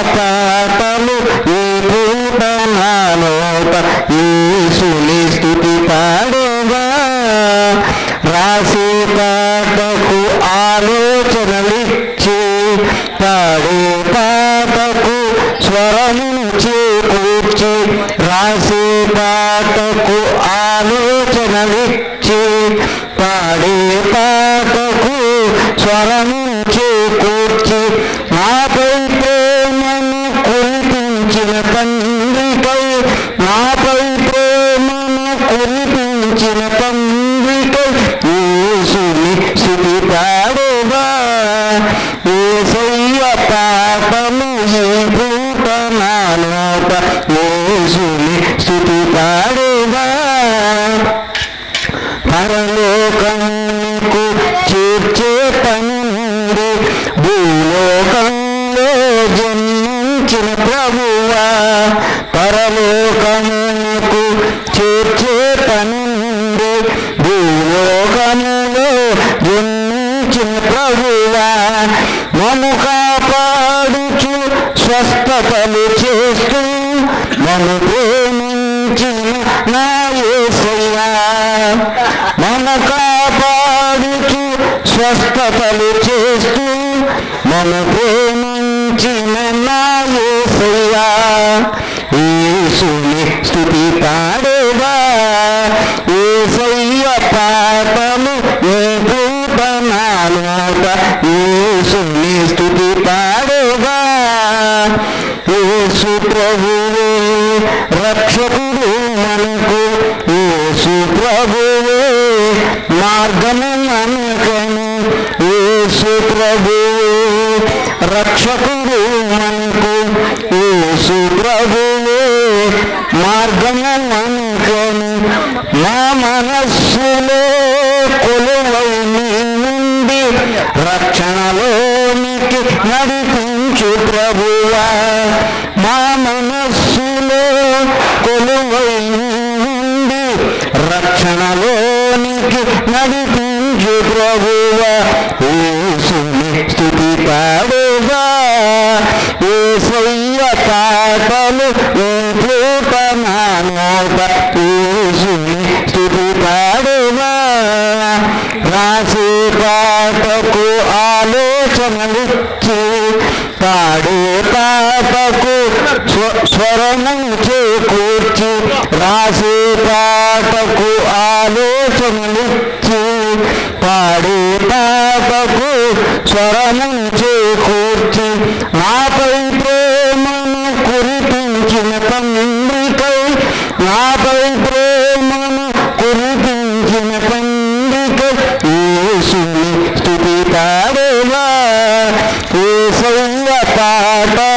పాటలు ఈ పూట నా నోట యేసుని స్థుతి పాడేవా రాసే పాటకు ఆలోచనలిచ్చి పాడే పాటకు స్వరమును చేకూర్చి రాసే పాటకు ఆలోచనలిచ్చి పాడే పాటకు స్వరమును చేకూర్చి నాపై ప్రేమను కురిపించిన తండ్రికై నాపై ప్రేమను కురిపించిన తండ్రికై యేసుని స్థుతి పాడేవా ఏసయ్య పాపము ఈ పూట నా నోట యేసుని స్థుతి పాడేవా పరలోకముకు చేర్చే పనుంది భూలోకంలో జన్మించిన ప్రభువా పరలోకముకు చేర్చే పనుంది భూలోకములో జన్మించిన ప్రభువా మను కాపాడుచు స్వస్థతలు చేస్తూ మను ప్రేమించిన నా యేసయ్యా మన కాపాడుచు స్వస్థతలు చేస్తూ మన ప్రేమించిన నా యేసయ్యా యేసుని స్థుతి పాడేవా యేసయ్య పాపము ఈ పూట నా నోట యేసుని స్థుతి పాడేవా యేసు ప్రభువే రక్షకుడు మనకు యేసు ప్రభువే మార్గము మనకను యేసు ప్రభువే రక్షకుడు మనకు యేసు ప్రభువే మార్గము మనకను మా మనస్సులో కొలువై నీ నుండి రక్షణలోనికి నడిపించు ప్రభువా మా మనస్సులో కొలువై నీ నుండి రక్షణలోనికి నడిపించు ప్రభువా యేసుని స్థుతి పాడేవా ఏసయ్య పాటలు ఈ పూట నా నోట యేసుని స్థుతి పాడేవా రాసే పాటకు ఆలోచనలిచ్చి పాడే పాటకు స్వ- స్వరము చేకూర్చి రాసే పాటకు ఆలోచనలిచ్చి పాడే పాటకు స్వరము చేకూర్చి నాపై ప్రేమను కురిపించిన తండ్రికై నాపై ప్రేమను కురిపించిన తండ్రికై యేసుని స్థుతి పాడేవా ఏసయ్య పాట